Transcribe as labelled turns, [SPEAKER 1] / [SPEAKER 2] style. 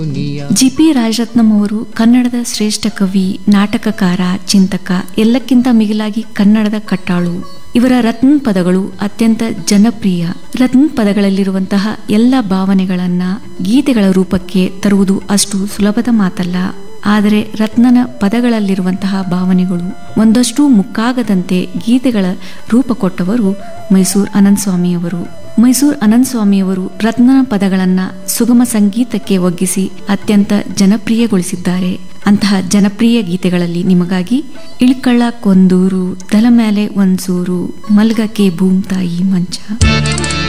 [SPEAKER 1] G P Rajaratnam ಅವರು ಕನ್ನಡದ ಶ್ರೇಷ್ಠ ಕವಿ ನಾಟಕಕಾರ ಚಿಂತಕ ಎಲ್ಲಕ್ಕಿಂತ ಮಿಗಿಲಾಗಿ ಕನ್ನಡದ ಕಟ್ಟಾಳು ಇವರ ರತ್ನ ಪದಗಳು ಅತ್ಯಂತ ಜನಪ್ರಿಯ ರತ್ನ ಪದಗಳಲ್ಲಿರುವಂತಹ ಎಲ್ಲ ಭಾವನೆಗಳನ್ನ ಗೀತೆಗಳ ರೂಪಕ್ಕೆ ತರುವುದು ಅಷ್ಟು ಸುಲಭದ ಮಾತಲ್ಲ ಆದರೆ ರತ್ನನ ಪದಗಳಲ್ಲಿರುವಂತಹ ಭಾವನೆಗಳು ಒಂದಷ್ಟು ಮುಕ್ಕಾಗದಂತೆ ಗೀತೆಗಳ ರೂಪ ಕೊಟ್ಟವರು ಮೈಸೂರು ಅನಂತ ಸ್ವಾಮಿಯವರು ಮೈಸೂರು ಅನಂತ ಸ್ವಾಮಿಯವರು ರತ್ನನ ಪದಗಳನ್ನ ಸುಗಮ ಸಂಗೀತಕ್ಕೆ ಒಗ್ಗಿಸಿ ಅತ್ಯಂತ ಜನಪ್ರಿಯಗೊಳಿಸಿದ್ದಾರೆ ಅಂತಹ ಜನಪ್ರಿಯ ಗೀತೆಗಳಲ್ಲಿ ನಿಮಗಾಗಿ ಇಳ್ಕಳ್ಳ ಕೊಂದೂರು ತಲ ಮೇಲೆ ಒಂದ್ಸೂರು ಮಲ್ಗಕ್ಕೆ ಭೂಮ್ತಾಯಿ ಮಂಚ